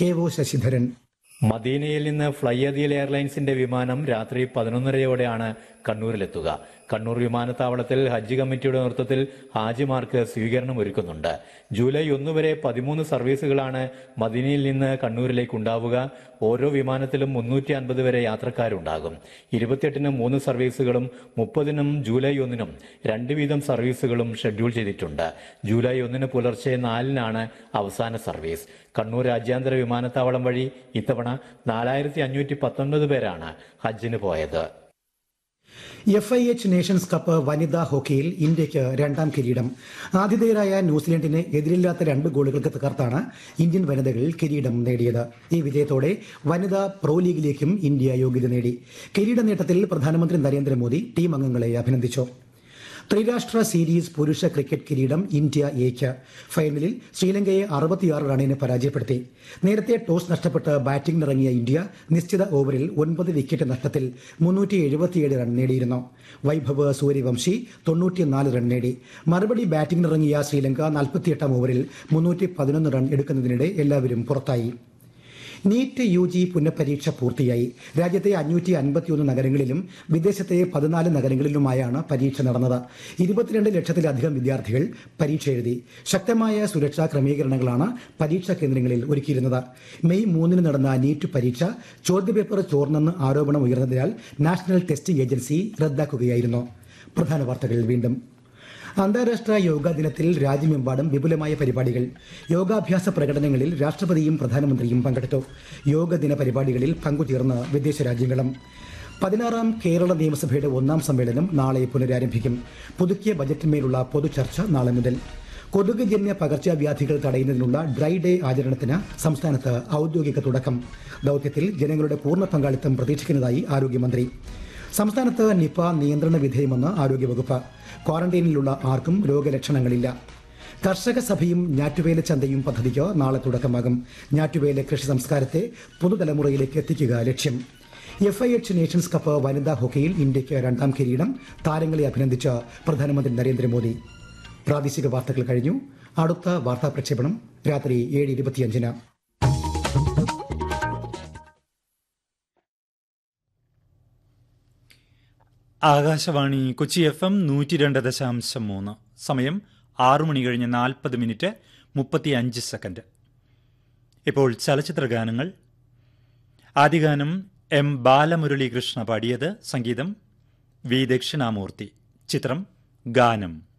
K O Sasidharan മദീനയിൽ നിന്ന് fly അദിയൽ എയർലൈൻസിന്റെ വിമാനം രാത്രി പതിനൊന്നരയോടെയാണ് കണ്ണൂരിലെത്തുക കണ്ണൂർ വിമാനത്താവളത്തിൽ ഹജ്ജ് കമ്മിറ്റിയുടെ നേതൃത്വത്തിൽ ഹാജിമാർക്ക് സ്വീകരണം ഒരുക്കുന്നുണ്ട് ജൂലൈ ഒന്ന് വരെ പതിമൂന്ന് സർവീസുകളാണ് മദീനയിൽ നിന്ന് കണ്ണൂരിലേക്ക് ഉണ്ടാവുക ഓരോ വിമാനത്തിലും മുന്നൂറ്റി അൻപത് വരെ യാത്രക്കാരുണ്ടാകും ഇരുപത്തിയെട്ടിന് മൂന്ന് സർവീസുകളും മുപ്പതിനും ജൂലൈ ഒന്നിനും രണ്ട് വീതം സർവീസുകളും ഷെഡ്യൂൾ ചെയ്തിട്ടുണ്ട് ജൂലൈ ഒന്നിന് പുലർച്ചെ നാലിനാണ് അവസാന സർവീസ് കണ്ണൂർ രാജ്യാന്തര വിമാനത്താവളം വഴി ഇത്തവണ നാലായിരത്തി അഞ്ഞൂറ്റി പത്തൊൻപത് പേരാണ് ഹജ്ജിന് പോയത് F I H Nations Cup വനിതാ ഹോക്കിയിൽ ഇന്ത്യയ്ക്ക് രണ്ടാം കിരീടം ആതിഥേയരായ ന്യൂസിലൻഡിനെ എതിരില്ലാത്ത രണ്ട് ഗോളുകൾക്ക് തകർത്താണ് ഇന്ത്യൻ വനിതകൾ കിരീടം നേടിയത് ഈ വിജയത്തോടെ വനിതാ പ്രോ ലീഗിലേക്കും ഇന്ത്യ യോഗ്യത നേടി കിരീട നേട്ടത്തിൽ പ്രധാനമന്ത്രി നരേന്ദ്രമോദി ടീം അംഗങ്ങളെ അഭിനന്ദിച്ചു ത്രിരാഷ്ട്ര സീരീസ് പുരുഷ ക്രിക്കറ്റ് കിരീടം ഇന്ത്യ എക്ക് ഫൈനലിൽ ശ്രീലങ്കയെ അറുപത്തിയാറ് റണ്ണിന് പരാജയപ്പെടുത്തി നേരത്തെ ടോസ് നഷ്ടപ്പെട്ട് ബാറ്റിംഗിനിറങ്ങിയ ഇന്ത്യ നിശ്ചിത ഓവറിൽ ഒൻപത് വിക്കറ്റ് നഷ്ടത്തിൽ മുന്നൂറ്റി എഴുപത്തിയേഴ് റൺ നേടിയിരുന്നു വൈഭവ് സൂര്യവംശി തൊണ്ണൂറ്റിനാല് റൺ നേടി മറുപടി ബാറ്റിംഗിനിറങ്ങിയ ശ്രീലങ്ക നാൽപ്പത്തിയെട്ടാം ഓവറിൽ മുന്നൂറ്റി പതിനൊന്ന് റൺ എടുക്കുന്നതിനിടെ എല്ലാവരും പുറത്തായി നീറ്റ് യു ജി പുനഃപരീക്ഷ പൂർത്തിയായി രാജ്യത്തെ അഞ്ഞൂറ്റി അൻപത്തിയൊന്ന് നഗരങ്ങളിലും വിദേശത്തെ പതിനാല് നഗരങ്ങളിലുമായാണ് പരീക്ഷ നടന്നത് ഇരുപത്തിരണ്ട് ലക്ഷത്തിലധികം വിദ്യാർത്ഥികൾ പരീക്ഷ എഴുതി ശക്തമായ സുരക്ഷാ ക്രമീകരണങ്ങളാണ് പരീക്ഷാ കേന്ദ്രങ്ങളിൽ ഒരുക്കിയിരുന്നത് മെയ് മൂന്നിന് നടന്ന നീറ്റ് പരീക്ഷ ചോദ്യപേപ്പർ ചോർന്നെന്ന് ആരോപണം ഉയർന്നതിനാൽ നാഷണൽ ടെസ്റ്റിംഗ് ഏജൻസി റദ്ദാക്കുകയായിരുന്നു പ്രധാന വാർത്തകൾ വീണ്ടും അന്താരാഷ്ട്ര യോഗാ ദിനത്തിൽ രാജ്യമെമ്പാടും വിപുലമായ പരിപാടികൾ യോഗാഭ്യാസ പ്രകടനങ്ങളിൽ രാഷ്ട്രപതിയും പ്രധാനമന്ത്രിയും പങ്കെടുത്തു യോഗ ദിന പരിപാടികളിൽ പങ്കുചേർന്ന് വിദേശ രാജ്യങ്ങളും പതിനാറാം കേരള നിയമസഭയുടെ ഒന്നാം സമ്മേളനം നാളെ പുനരാരംഭിക്കും പുതുക്കിയ ബജറ്റിന്മേലുള്ള പൊതുചർച്ച നാളെ മുതൽ കൊതുക് ജന്യ പകർച്ചവ്യാധികൾ തടയുന്നതിനുള്ള ഡ്രൈ ഡേ ആചരണത്തിന് സംസ്ഥാനത്ത് ഔദ്യോഗിക തുടക്കം ദൌത്യത്തിൽ ജനങ്ങളുടെ പൂർണ്ണ പങ്കാളിത്തം പ്രതീക്ഷിക്കുന്നതായി ആരോഗ്യമന്ത്രി സംസ്ഥാനത്ത് നിപ നിയന്ത്രണ വിധേയമെന്ന് ആരോഗ്യവകുപ്പ് ക്വാറന്റൈനിലുള്ള ആർക്കും രോഗലക്ഷണങ്ങളില്ല കർഷക സഭയും ഞാറ്റുവേല ചന്തയും പദ്ധതിക്ക് നാളെ തുടക്കമാകും ഞാറ്റുവേല കൃഷി സംസ്കാരത്തെ പുതുതലമുറയിലേക്ക് എത്തിക്കുക ലക്ഷ്യം F I H Nations Cup വനിതാ ഹോക്കിയിൽ ഇന്ത്യയ്ക്ക് രണ്ടാം കിരീടം താരങ്ങളെ അഭിനന്ദിച്ച് പ്രധാനമന്ത്രി നരേന്ദ്രമോദി പ്രാദേശിക വാർത്തകൾ കഴിഞ്ഞു അടുത്ത വാർത്താ പ്രക്ഷേപണം രാത്രി ഏഴ് ഇരുപത്തിയഞ്ചിന് ആകാശവാണി കൊച്ചി എഫ് എം നൂറ്റി രണ്ട് ദശാംശം മൂന്ന് സമയം ആറു മണി കഴിഞ്ഞ് നാൽപ്പത് മിനിറ്റ് മുപ്പത്തി അഞ്ച് സെക്കൻഡ് ഇപ്പോൾ ചലച്ചിത്ര ഗാനങ്ങൾ ആദ്യ ഗാനം എം ബാലമുരളീകൃഷ്ണ പാടിയത് സംഗീതം വി ദക്ഷിണാമൂർത്തി ചിത്രം ഗാനം